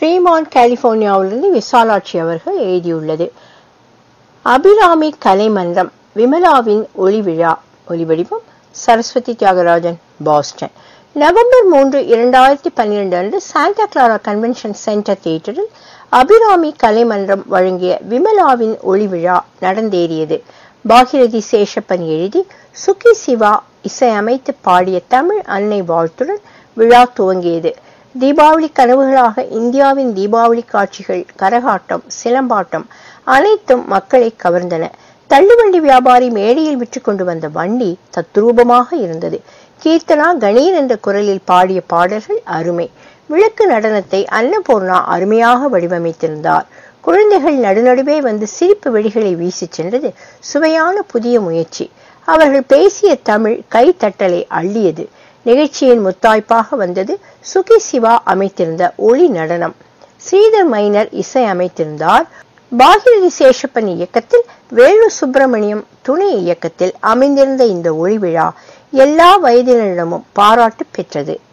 Fremont கலிபோர்னியாவிலிருந்து Visalakshi அவர்கள் எழுதியுள்ளது அபிராமி கலைமன்றம் விமலாவின் ஒளி விழா ஒலிவடிவம் சரஸ்வதி தியாகராஜன் பாஸ்டன் நவம்பர் மூன்று இரண்டாயிரத்தி பன்னிரண்டு அன்று சாண்டா கிளாரா கன்வென்ஷன் சென்டர் தியேட்டரில் அபிராமி கலைமன்றம் வழங்கிய விமலாவின் ஒளி விழா நடந்தேறியது பாகிரதி சேஷப்பன் எழுதி சுக்கி சிவா இசையமைத்து பாடிய தமிழ் அன்னை வாழ்த்துடன் விழா துவங்கியது தீபாவளி கனவுகளாக இந்தியாவின் தீபாவளி காட்சிகள் கரகாட்டம் சிலம்பாட்டம் அனைத்தும் மக்களை கவர்ந்தன தள்ளுவண்டி வியாபாரி மேடையில் விற்று கொண்டு வந்த வண்டி தத்ரூபமாக இருந்தது கீர்த்தனா கணீர் என்ற குரலில் பாடிய பாடல்கள் அருமை விளக்கு நடனத்தை அன்னபூர்ணா அருமையாக வடிவமைத்திருந்தார் குழந்தைகள் நடுநடுவே வந்து சிரிப்பு வெடிகளை வீசி சென்றது சுவையான புதிய முயற்சி அவர்கள் பேசிய தமிழ் கைத்தட்டலை அள்ளியது நிகழ்ச்சியின் முத்தாய்ப்பாக வந்தது சுகி சிவா அமைத்திருந்த ஒளி நடனம் ஸ்ரீதர் மைனர் இசை அமைத்திருந்தார் பாகிரதி சேஷப்பன் இயக்கத்தில் வேலு சுப்பிரமணியம் துணை இயக்கத்தில் அமைந்திருந்த இந்த ஒளி விழா எல்லா வயதினரிடமும் பாராட்டு பெற்றது